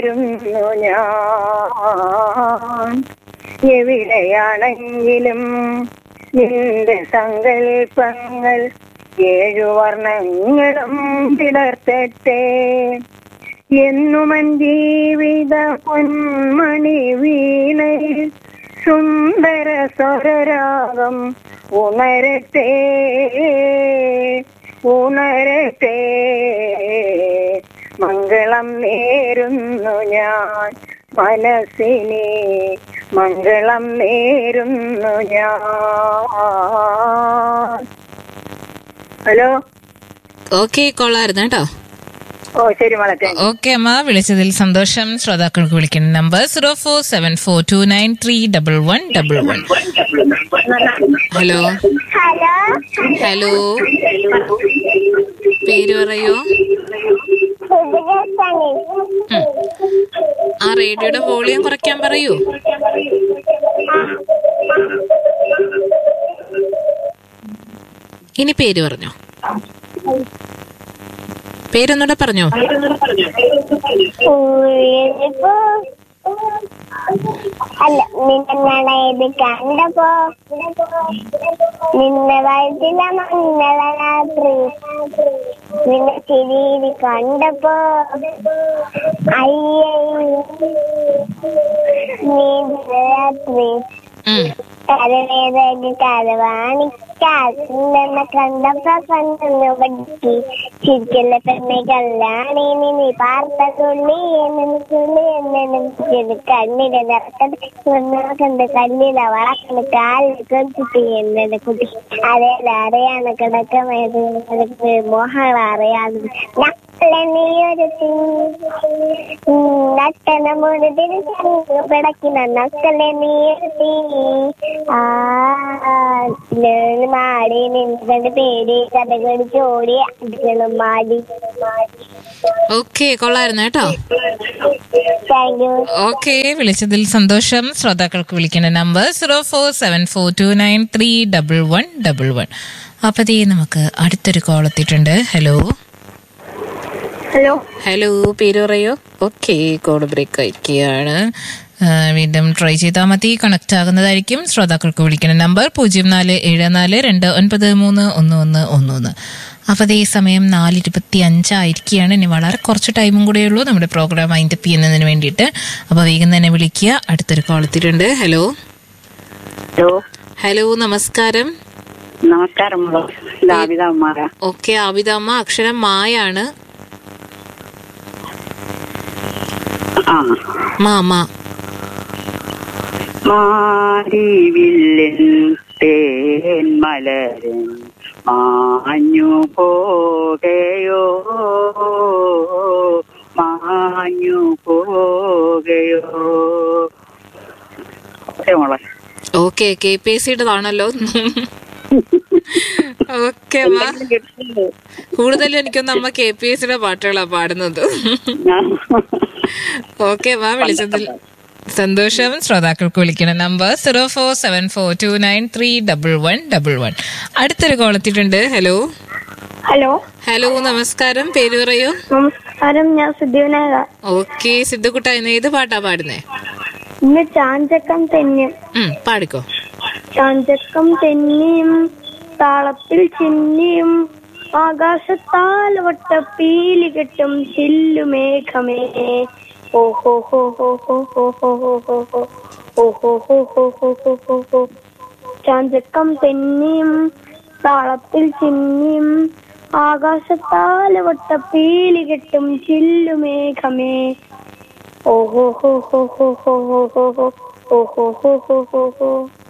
ഇരുന്നു ഞാൻ എവിടെയാണെങ്കിലും നിന്റെ സങ്കൽപ്പങ്ങൾ ഏഴു വർണ്ണങ്ങളും പിളർത്തട്ടെ എന്നുമൻ ജീവിത പൊന്മണി വീണയിൽ സുന്ദര സ്വരരാഗം ഉണരട്ടെ ഉണരട്ടെ മംഗളം നേരുന്നു ഞാൻ മനസ്സിനെ മംഗളം നേരുന്നു ഞാൻ ഹലോ ഓക്കെ കൊള്ളായിരുന്നു കേട്ടോ ഓ ശരി മോളെ താങ്ക് യു. ഓക്കെ അമ്മ വിളിച്ചതിൽ സന്തോഷം ശ്രോതാക്കൾക്ക് വിളിക്കുന്ന number zero four seven four two nine three double one double one hello hello hello പേര് പറയോ സുബ്രസണി ഉം. ആ റേഡിയോയുടെ വോളിയം കുറയ്ക്കാൻ പറയൂ ഇനി പേര് പറഞ്ഞോ പേരൊന്നുകൂടെ പറഞ്ഞോ ഊരിപ്പോ അല്ല നിന്നെ ഇത് കണ്ടപ്പോ നിന്നെ വയറ്റില മംഗള രാത്രി നിന്നെ ചിരിയിൽ കണ്ടപ്പോ അയ്യേ നീ രാത്രി ഉം. കരവേദന കരവാണിക്കാരെന്നെ കണ്ടപ്പോ കണ്ണു പഠിക്ക് ചിരിക്കല്ല പെണ്ണെ കല്യാണി നീ പാർത്ത തുള്ളി എന്നെ തുള്ളി എന്നെ നിൽക്കുന്നത് കണ്ണിലെ നിറക്കത് കണ്ട് കല്ലില വളക്കണ് കാലിൽ കൊണ്ടിട്ട് എന്നെ കുട്ടി അറിയാല അറിയാണ് കിടക്കമേത് മോഹങ്ങൾ അറിയാതെ നീ ഒരു നട്ടന മൂന്ന് തിരിച്ചു പിടക്കുന്ന നക്കലെ നീ ഒരു തീ ആ ഞാൻ മാടി നിന്നുകൊണ്ട് പേടി കഥകളി ചോടി അടിക്കണം മാടി ഓക്കെ കൊള്ളായിരുന്നു കേട്ടോ താങ്ക് യു ഓക്കെ വിളിച്ചതിൽ സന്തോഷം ശ്രോതാക്കൾക്ക് വിളിക്കുന്ന number zero four seven four two nine three double one double one അപ്പൊ ദേ നമുക്ക് അടുത്തൊരു കോൾ എത്തിയിട്ടുണ്ട് ഹലോ ഹലോ ഹലോ പേര് പറയോ ഓക്കെ കോഡ് ബ്രേക്ക് ആയിരിക്കുകയാണ് ആ, വീണ്ടും ട്രൈ ചെയ്താൽ മതി കണക്ട് ആകുന്നതായിരിക്കും ശ്രോതാക്കൾക്ക് വിളിക്കുന്ന നമ്പർ പൂജ്യം നാല് ഏഴ് നാല് രണ്ട് ഒൻപത് മൂന്ന് ഒന്ന് ഒന്ന് ഒന്ന് ഒന്ന് അപ്പോൾ അതേ സമയം നാല് ഇരുപത്തി അഞ്ചായിരിക്കുകയാണ് ഇനി വളരെ കുറച്ച് ടൈമും കൂടെ ഉള്ളൂ നമ്മുടെ പ്രോഗ്രാം വൈൻഡപ്പ് ചെയ്യുന്നതിന് വേണ്ടിയിട്ട് അപ്പോൾ വേഗം തന്നെ വിളിക്കുക അടുത്തൊരു കോൾ എത്തിയിട്ടുണ്ട് ഹലോ ഹലോ ഹലോ നമസ്കാരം നമസ്കാരം മോളെ ദാവിത അമ്മാര ഓക്കെ ആബിദമ്മ അക്ഷരം മായാണ് ആ മാ മാ മാരിവില്ലൻ തേൻ മലരൻ മാഞ്ഞു പോകയോ മാഞ്ഞു പോകയോ ഓക്കെ മോളെ ഓക്കെ കെ പി എസ് സിയുടേതാണല്ലോ ഓക്കെ മാ കൂടുതലും എനിക്കൊന്ന് അമ്മ കെ പി എസ് സിയുടെ പാട്ടുകളാണ് പാടുന്നത് ഓക്കെ മാ വിളിച്ചതിൽ സന്തോഷം ശ്രോതാക്കൾക്ക് വിളിക്കുന്ന number zero four seven four two nine three double one double one അടുത്തൊരു കോൾ എത്തിയിട്ടുണ്ട് ഹലോ ഹലോ ഹലോ നമസ്കാരം പേര് പറയൂ നമസ്കാരം ഞാൻ സുധീവനാക ഓക്കെ സിദ്ധുക്കുട്ട ഇന്ന് ഏത് പാട്ടാ പാടുന്നേ ഇന്ന് ചാഞ്ചക്കം തെന്നും ഉം പാടിക്കോ ചാഞ്ചക്കം തെന്നിയും താളത്തിൽ ചിന്നിയും ആകാശത്താൽ വട്ടപ്പീലി കെട്ടും ചില്ലുമേഘമേ ഓഹോ ഹോ ഹോ ഹോ ഹോ ഹോ ഹോ ഹോ ഹോ ഓഹോ ഹോ ഹോ ഹോ ഹോ ഹോ ഹോ ചാഞ്ചക്കം തെന്നിയും താളത്തിൽ ചിന്നിയും ആകാശത്താൽ വട്ടപ്പീലി കെട്ടും ചില്ലുമേഘമേ ഓഹോ ഹോ ഹോ ഹോ ഹോ ഹോ ഹോ ഹോ ഓഹോ ഹോ ഹോ ഹോ ഹോ